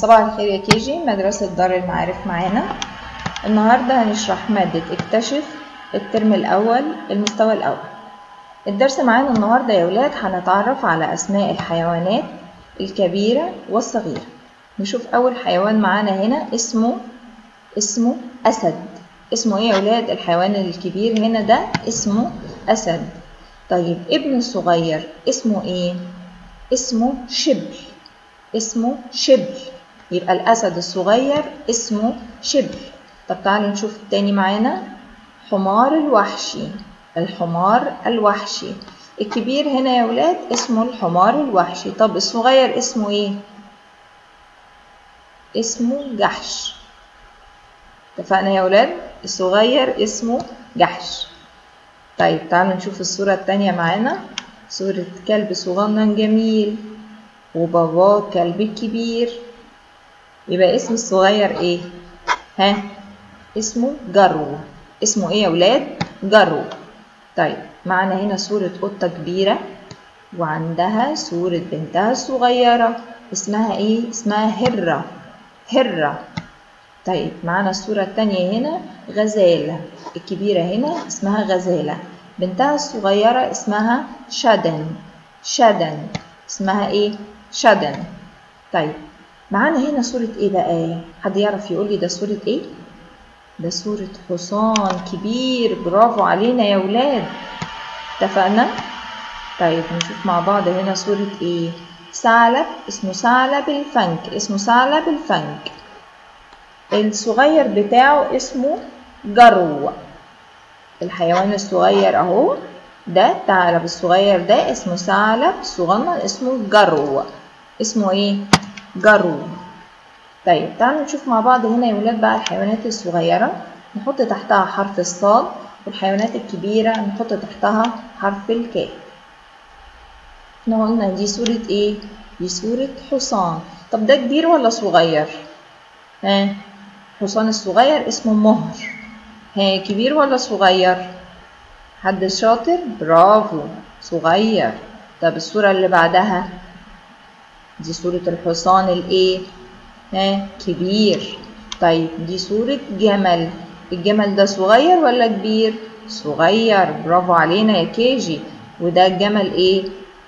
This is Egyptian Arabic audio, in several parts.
صباح الخير يا كيجي مدرسة دار المعارف معانا النهاردة هنشرح مادة اكتشف الترم الأول المستوى الأول الدرس معانا النهاردة يا ولاد هنتعرف على أسماء الحيوانات الكبيرة والصغيرة نشوف أول حيوان معانا هنا اسمه اسمه أسد اسمه إيه يا ولاد الحيوان الكبير هنا ده اسمه أسد طيب ابن الصغير اسمه إيه اسمه شبل اسمه شبل يبقى الأسد الصغير اسمه شبل طب تعالوا نشوف التاني معانا حمار الوحشي الحمار الوحشي الكبير هنا يا ولاد اسمه الحمار الوحشي طب الصغير اسمه ايه اسمه جحش اتفقنا يا ولاد الصغير اسمه جحش طيب تعالوا نشوف الصورة التانية معانا صورة كلب صغنن جميل وباباه كلب الكبير يبقى اسم الصغير ايه ها اسمه جرو اسمه ايه يا ولاد جرو طيب معنا هنا صورة قطة كبيرة وعندها صورة بنتها الصغيرة اسمها ايه اسمها هرة هرة طيب معانا الصورة التانية هنا غزالة الكبيرة هنا اسمها غزالة بنتها الصغيرة اسمها شدن شدن اسمها ايه شدن طيب معانا هنا صورة ايه بقى حد يعرف يقول لي ده صورة ايه ده صورة حصان كبير برافو علينا يا ولاد اتفقنا طيب نشوف مع بعض هنا صورة ايه ثعلب اسمه ثعلب الفنك اسمه ثعلب الفنك الصغير بتاعه اسمه جرو الحيوان الصغير اهو ده الثعلب الصغير ده اسمه ثعلب صغنن اسمه جرو اسمه ايه جرو طيب تعالوا نشوف مع بعض هنا يا ولاد بقى الحيوانات الصغيرة نحط تحتها حرف الصاد والحيوانات الكبيرة نحط تحتها حرف الكاف احنا قلنا دي صورة ايه دي صورة حصان طب ده كبير ولا صغير ها الحصان الصغير اسمه مهر ها كبير ولا صغير حد شاطر برافو صغير طب الصورة اللي بعدها دي صورة الحصان الايه ها كبير طيب دي صورة جمل الجمل ده صغير ولا كبير صغير برافو علينا يا كيجي وده الجمل ايه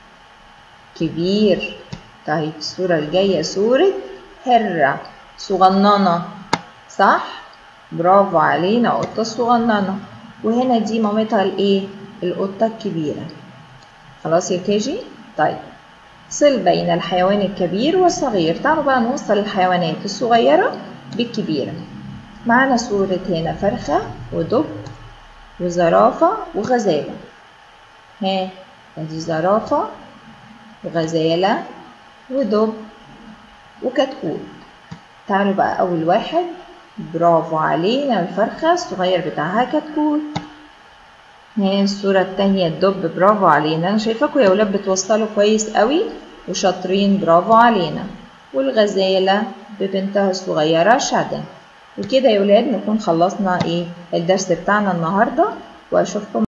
كبير طيب الصورة الجاية صورة هرة صغننة صح برافو علينا قطة صغننة وهنا دي مامتها الايه القطة الكبيرة خلاص يا كيجي طيب صل بين الحيوان الكبير والصغير تعالوا بقى نوصل الحيوانات الصغيرة بالكبيرة معانا صورة هنا فرخة ودب وزرافة وغزالة ها ادي زرافة وغزالة ودب وكتكوت تعالوا بقى أول واحد برافو علينا الفرخة الصغير بتاعها كتكوت هي الصورة التانية الدب برافو علينا أنا شايفاكوا يا ولاد بتوصلوا كويس قوي وشاطرين برافو علينا والغزالة ببنتها الصغيرة شادن وكده يا ولاد نكون خلصنا ايه الدرس بتاعنا النهاردة وأشوفكم